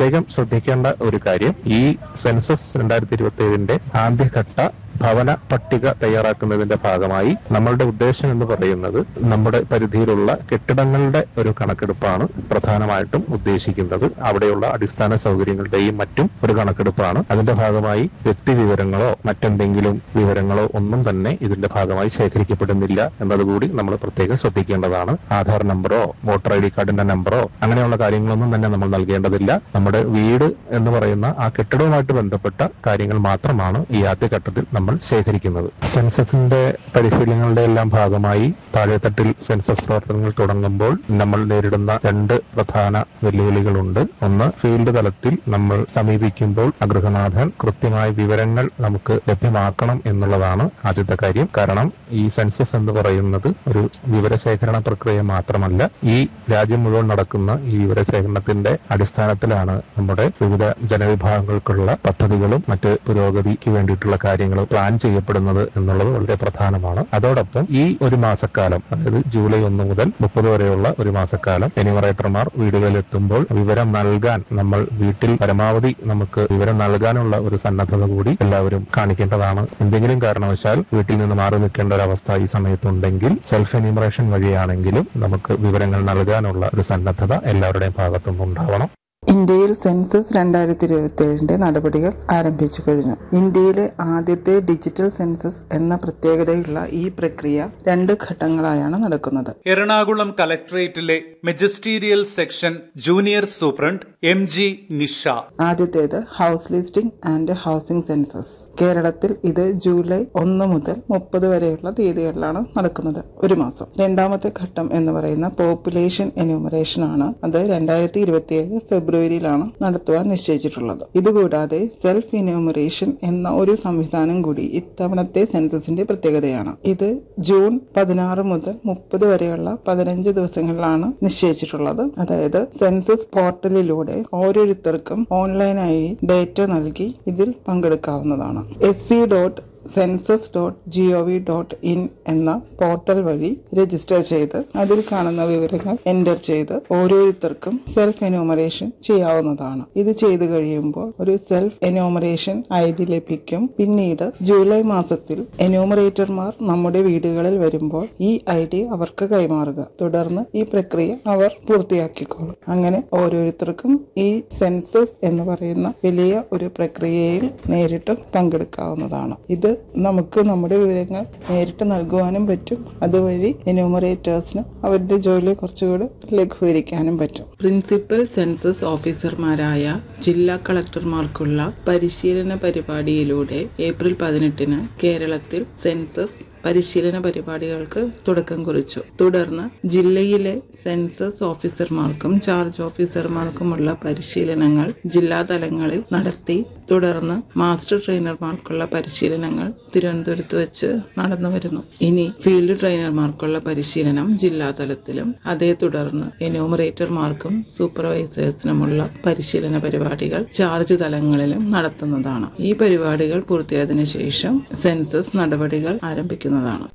പ്രത്യേകം ശ്രദ്ധിക്കേണ്ട ഒരു കാര്യം ഈ സെൻസസ് രണ്ടായിരത്തി ഇരുപത്തി ഏഴിന്റെ ആദ്യഘട്ട ഭവന പട്ടിക തയ്യാറാക്കുന്നതിന്റെ ഭാഗമായി നമ്മളുടെ ഉദ്ദേശം എന്ന് പറയുന്നത് നമ്മുടെ പരിധിയിലുള്ള കെട്ടിടങ്ങളുടെ ഒരു കണക്കെടുപ്പാണ് പ്രധാനമായിട്ടും ഉദ്ദേശിക്കുന്നത് അവിടെയുള്ള അടിസ്ഥാന സൗകര്യങ്ങളുടെയും മറ്റും ഒരു കണക്കെടുപ്പാണ് അതിന്റെ ഭാഗമായി വ്യക്തി വിവരങ്ങളോ മറ്റെന്തെങ്കിലും വിവരങ്ങളോ ഒന്നും തന്നെ ഇതിന്റെ ഭാഗമായി ശേഖരിക്കപ്പെടുന്നില്ല എന്നതുകൂടി നമ്മൾ പ്രത്യേകം ശ്രദ്ധിക്കേണ്ടതാണ് ആധാർ നമ്പറോ വോട്ടർ ഐ ഡി കാർഡിന്റെ നമ്പറോ അങ്ങനെയുള്ള കാര്യങ്ങളൊന്നും തന്നെ നമ്മൾ നൽകേണ്ടതില്ല നമ്മുടെ വീട് എന്ന് പറയുന്ന ആ കെട്ടിടവുമായിട്ട് ബന്ധപ്പെട്ട കാര്യങ്ങൾ മാത്രമാണ് ഈ ആദ്യഘട്ടത്തിൽ നമ്മൾ ശേഖരിക്കുന്നത് സെൻസസിന്റെ പരിശീലനങ്ങളുടെ എല്ലാം ഭാഗമായി താഴെത്തട്ടിൽ സെൻസസ് പ്രവർത്തനങ്ങൾ തുടങ്ങുമ്പോൾ നമ്മൾ നേരിടുന്ന രണ്ട് പ്രധാന വെല്ലുവിളികളുണ്ട് ഒന്ന് ഫീൽഡ് തലത്തിൽ നമ്മൾ സമീപിക്കുമ്പോൾ അഗൃഹനാഥൻ കൃത്യമായ വിവരങ്ങൾ നമുക്ക് ലഭ്യമാക്കണം എന്നുള്ളതാണ് ആദ്യത്തെ കാര്യം കാരണം ഈ സെൻസസ് എന്ന് പറയുന്നത് ഒരു വിവരശേഖരണ പ്രക്രിയ മാത്രമല്ല ഈ രാജ്യം മുഴുവൻ നടക്കുന്ന ഈ വിവരശേഖരണത്തിന്റെ അടിസ്ഥാനത്തിലാണ് നമ്മുടെ വിവിധ ജനവിഭാഗങ്ങൾക്കുള്ള പദ്ധതികളും മറ്റ് പുരോഗതിക്ക് വേണ്ടിയിട്ടുള്ള കാര്യങ്ങളും പ്ലാൻ ചെയ്യപ്പെടുന്നത് എന്നുള്ളത് വളരെ പ്രധാനമാണ് അതോടൊപ്പം ഈ ഒരു മാസക്കാലം അതായത് ജൂലൈ ഒന്ന് മുതൽ മുപ്പത് വരെയുള്ള ഒരു മാസക്കാലം എന്യൂമറേറ്റർമാർ വീടുകളിൽ എത്തുമ്പോൾ വിവരം നൽകാൻ നമ്മൾ വീട്ടിൽ പരമാവധി നമുക്ക് വിവരം നൽകാനുള്ള ഒരു സന്നദ്ധത കൂടി എല്ലാവരും കാണിക്കേണ്ടതാണ് എന്തെങ്കിലും കാരണവശാൽ വീട്ടിൽ നിന്ന് മാറി നിൽക്കേണ്ട ഒരു അവസ്ഥ ഈ സമയത്തുണ്ടെങ്കിൽ സെൽഫ് എന്യൂമറേഷൻ വഴിയാണെങ്കിലും നമുക്ക് വിവരങ്ങൾ നൽകാനുള്ള ഒരു സന്നദ്ധത എല്ലാവരുടെയും ഭാഗത്തുനിന്ന് ഉണ്ടാവണം ഇന്ത്യയിൽ സെൻസസ് രണ്ടായിരത്തി ഇരുപത്തി ഏഴിന്റെ നടപടികൾ ആരംഭിച്ചു കഴിഞ്ഞു ഇന്ത്യയിലെ ആദ്യത്തെ ഡിജിറ്റൽ സെൻസസ് എന്ന പ്രത്യേകതയുള്ള ഈ പ്രക്രിയ രണ്ട് ഘട്ടങ്ങളായാണ് നടക്കുന്നത് എറണാകുളം കലക്ടറേറ്റിലെ magisterial section junior superintendent M G Nisha ആദ്യത്തേത് house listing and housing census കേരളത്തിൽ ഇത് ജൂലൈ ഒന്ന് മുതൽ മുപ്പത് വരെയുള്ള തീയതികളിലാണ് നടക്കുന്നത് ഒരു മാസം രണ്ടാമത്തെ ഘട്ടം എന്ന് പറയുന്ന പോപ്പുലേഷൻ എന്യൂമറേഷൻ ആണ് അത് രണ്ടായിരത്തി ഇരുപത്തിയേഴ് ഫെബ്രുവരിയിലാണ് നടത്തുവാൻ നിശ്ചയിച്ചിട്ടുള്ളത് ഇതുകൂടാതെ സെൽഫ് എന്യൂമറേഷൻ എന്ന ഒരു സംവിധാനം കൂടി ഇത്തവണത്തെ സെൻസസിന്റെ പ്രത്യേകതയാണ് ഇത് ജൂൺ പതിനാറ് മുതൽ മുപ്പത് വരെയുള്ള പതിനഞ്ച് ദിവസങ്ങളിലാണ് നിശ്ചയിച്ചിട്ടുള്ളത് അതായത് സെൻസസ് പോർട്ടലിലൂടെ ഓരോരുത്തർക്കും ഓൺലൈനായി ഡേറ്റ നൽകി ഇതിൽ പങ്കെടുക്കാവുന്നതാണ് S C dot census dot G O V dot in എന്ന പോർട്ടൽ വഴി രജിസ്റ്റർ ചെയ്ത് അതിൽ കാണുന്ന വിവരങ്ങൾ എൻ്റർ ചെയ്ത് ഓരോരുത്തർക്കും സെൽഫ് എന്യൂമറേഷൻ ചെയ്യാവുന്നതാണ് ഇത് ചെയ്തു കഴിയുമ്പോൾ ഒരു സെൽഫ് എന്യൂമറേഷൻ ഐ ഡി ലഭിക്കും പിന്നീട് ജൂലൈ മാസത്തിൽ എന്യൂമറേറ്റർമാർ നമ്മുടെ വീടുകളിൽ വരുമ്പോൾ ഈ ഐ ഡി അവർക്ക് കൈമാറുക തുടർന്ന് ഈ പ്രക്രിയ അവർ പൂർത്തിയാക്കിക്കോളും അങ്ങനെ ഓരോരുത്തർക്കും ഈ സെൻസസ് എന്ന് പറയുന്ന വലിയ ഒരു പ്രക്രിയയിൽ നേരിട്ട് പങ്കെടുക്കാവുന്നതാണ് ഇത് നമുക്ക് നമ്മുടെ വിവരങ്ങൾ നേരിട്ട് നൽകുവാനും പറ്റും അതുവഴി എന്യൂമറേറ്റേഴ്സിന് അവരുടെ ജോലി കുറച്ചുകൂടി ലഘൂകരിക്കാനും പറ്റും പ്രിൻസിപ്പൽ സെൻസസ് ഓഫീസർമാരായ ജില്ലാ കളക്ടർമാർക്കുള്ള പരിശീലന പരിപാടിയിലൂടെ ഏപ്രിൽ പതിനെട്ടിന് കേരളത്തിൽ സെൻസസ് പരിശീലന പരിപാടികൾക്ക് തുടക്കം കുറിച്ചു തുടർന്ന് ജില്ലയിലെ സെൻസസ് ഓഫീസർമാർക്കും ചാർജ് ഓഫീസർമാർക്കുമുള്ള പരിശീലനങ്ങൾ ജില്ലാ തലങ്ങളിൽ നടത്തി തുടർന്ന് മാസ്റ്റർ ട്രെയിനർമാർക്കുള്ള പരിശീലനങ്ങൾ തിരുവനന്തപുരത്ത് വെച്ച് നടന്നു വരുന്നു ഇനി ഫീൽഡ് ട്രെയിനർമാർക്കുള്ള പരിശീലനം ജില്ലാ തലത്തിലും അതേ തുടർന്ന് എന്യൂമറേറ്റർമാർക്കും സൂപ്പർവൈസേഴ്സിനുമുള്ള പരിശീലന പരിപാടികൾ ചാർജ് തലങ്ങളിലും നടത്തുന്നതാണ് ഈ പരിപാടികൾ പൂർത്തിയായതിനു ശേഷം സെൻസസ് നടപടികൾ ആരംഭിക്കുന്നതാണ്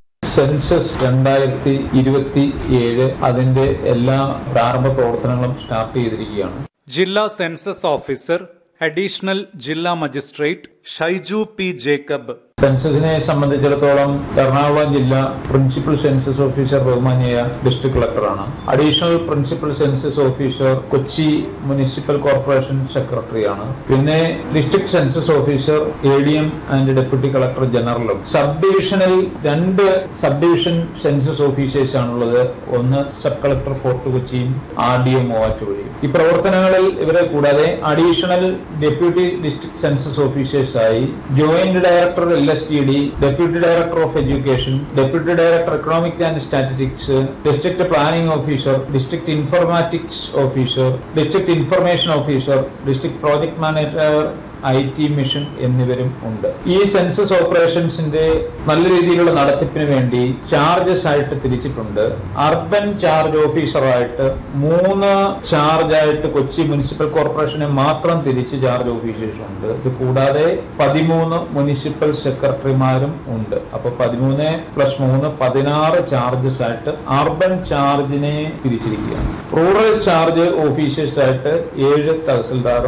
സെൻസസ് രണ്ടായിരത്തി ഇരുപത്തി ഏഴ് അതിന്റെ എല്ലാ പ്രാരംഭ പ്രവർത്തനങ്ങളും സ്റ്റാർട്ട് ചെയ്തിരിക്കുകയാണ് ജില്ലാ സെൻസസ് ഓഫീസർ അഡീഷണൽ ജില്ലാ മജിസ്ട്രേറ്റ് ഷൈജു പി ജേക്കബ് സെൻസസിനെ സംബന്ധിച്ചിടത്തോളം എറണാകുളം ജില്ല പ്രിൻസിപ്പൽ സെൻസസ് ഓഫീസർ ബഹുമാനിയ ഡിസ്ട്രിക്ട് കളക്ടറാണ് additional principal census officer Kochi municipal corporation സെക്രട്ടറിയാണ് പിന്നെ district census officer A D M and deputy collector ജനറലും സബ് ഡിവിഷനിൽ രണ്ട് സബ് ഡിവിഷൻ സെൻസസ് ഓഫീസേഴ്സ് ആണുള്ളത് ഒന്ന് സബ് കളക്ടർ ഫോർട്ട് കൊച്ചിയും ആർ ഡി എം മൂവാറ്റുപുഴയും ഈ പ്രവർത്തനങ്ങളിൽ ഇവരെ കൂടാതെ additional deputy district census officers ആയി joint director L S G D deputy director of education deputy director economics and statistics district planning officer district informatics officer district information officer district project manager I T mission എന്നിവരും ഉണ്ട് ഈ census ഓപ്പറേഷൻസിന്റെ നല്ല രീതിയിലുള്ള നടത്തിപ്പിന് വേണ്ടി charges ആയിട്ട് തിരിച്ചിട്ടുണ്ട് urban charge ഓഫീസറായിട്ട് മൂന്ന് ചാർജ് ആയിട്ട് കൊച്ചി മുനിസിപ്പൽ കോർപ്പറേഷനെ മാത്രം തിരിച്ച് ചാർജ് ഓഫീസേഴ്സ് ഉണ്ട് ഇത് കൂടാതെ പതിമൂന്ന് മുനിസിപ്പൽ സെക്രട്ടറിമാരും ഉണ്ട് അപ്പൊ പതിമൂന്ന് പ്ലസ് മൂന്ന് പതിനാറ് ചാർജസ് ആയിട്ട് അർബൻ ചാർജിനെ തിരിച്ചിരിക്കുകയാണ് റൂറൽ ചാർജ് ഓഫീസേഴ്സ് ആയിട്ട് ഏഴ് തഹസിൽദാർ